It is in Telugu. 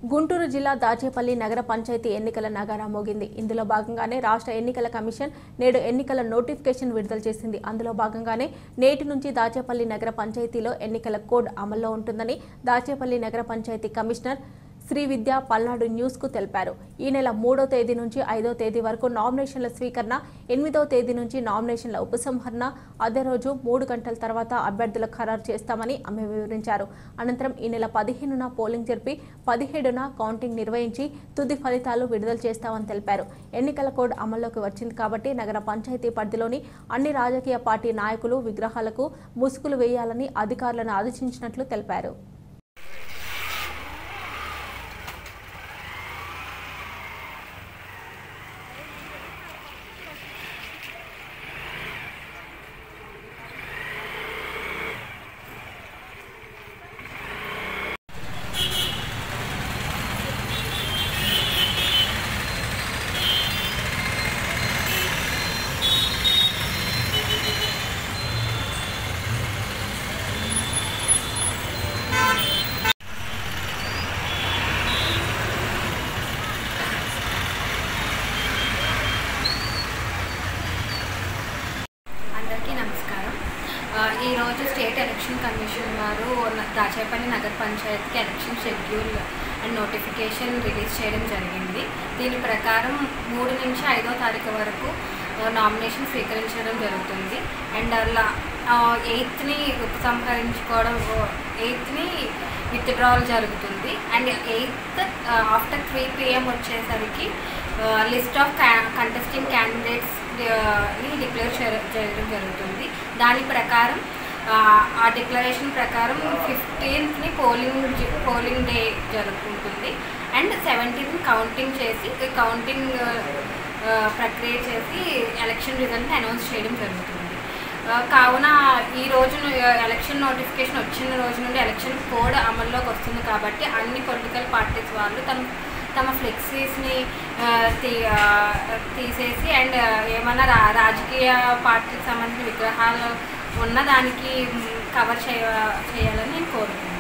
గుంటూరు జిల్లా దాచేపల్లి నగర పంచాయతీ ఎన్నికల నగారా మోగింది ఇందులో భాగంగానే రాష్ట్ర ఎన్నికల కమిషన్ నేడు ఎన్నికల నోటిఫికేషన్ విడుదల చేసింది అందులో భాగంగానే నేటి నుంచి దాచేపల్లి నగర పంచాయతీలో ఎన్నికల కోడ్ అమల్లో ఉంటుందని దాచేపల్లి నగర పంచాయతీ కమిషనర్ శ్రీ విద్య పల్నాడు న్యూస్ కు తెలిపారు ఈ నెల మూడో తేదీ నుంచి ఐదో తేదీ వరకు నామినేషన్ల స్వీకరణ ఎనిమిదో తేదీ నుంచి నామినేషన్ల ఉపసంహరణ అదే రోజు మూడు గంటల తర్వాత అభ్యర్థుల ఖరారు చేస్తామని ఆమె వివరించారు అనంతరం ఈ నెల పదిహేనున పోలింగ్ జరిపి పదిహేడున కౌంటింగ్ నిర్వహించి తుది ఫలితాలు విడుదల చేస్తామని తెలిపారు ఎన్నికల కోడ్ అమల్లోకి వచ్చింది కాబట్టి నగర పంచాయతీ పరిధిలోని అన్ని రాజకీయ పార్టీ నాయకులు విగ్రహాలకు ముసుగులు వేయాలని అధికారులను ఆదేశించినట్లు తెలిపారు అందరికీ నమస్కారం ఆ, ఈరోజు స్టేట్ ఎలక్షన్ కమిషన్ వారు న- దాచేపల్లి నగర పంచాయతీకి election schedule and notification release చేయడం జరిగింది దీని ప్రకారం మూడు నుంచి ఐదో తారీఖు వరకు ఆ, నామినేషన్ స్వీకరించడం జరుగుతుంది అండ్ అలా ఎయిత్ని ఉపసంహరించుకోవడం ఎయిత్ని విత్డ్రావల్ జరుగుతుంది and eighth after three PM వచ్చేసరికి లిస్ట్ ఆఫ్ కంటెస్టింగ్ క్యాండిడేట్స్ ని డిక్లేర్ చేయడం జరుగుతుంది దాని ప్రకారం ఆ, ఆ డిక్లరేషన్ ప్రకారం ఫిఫ్టీన్త్ని పోలింగ్ జ- పోలింగ్ డే జరుగుతుంది అండ్ సెవెంటీన్త్ కౌంటింగ్ చేసి కౌంటింగ్ ఆ, ప్రక్రియ చేసి ఎలక్షన్ రిజల్ట్ని అనౌన్స్ చేయడం జరుగుతుంది ఆ, కావున ఈ రోజు ను- ఎలక్షన్ నోటిఫికేషన్ వచ్చిన రోజు నుండి ఎలక్షన్ కోడ్ అమల్లోకి వస్తుంది కాబట్టి అన్ని పొలిటికల్ పార్టీస్ వాళ్ళు తమ తమ ఫ్లెక్సీస్ని ఆ, తీ ఆ, తీసేసి అండ్ ఏమైనా రా రాజకీయ పార్టీకి సంబంధించిన విగ్రహాలు ఉన్న దానికి కవర్ చేయ చేయాలని నేను కోరుకుంటున్నాను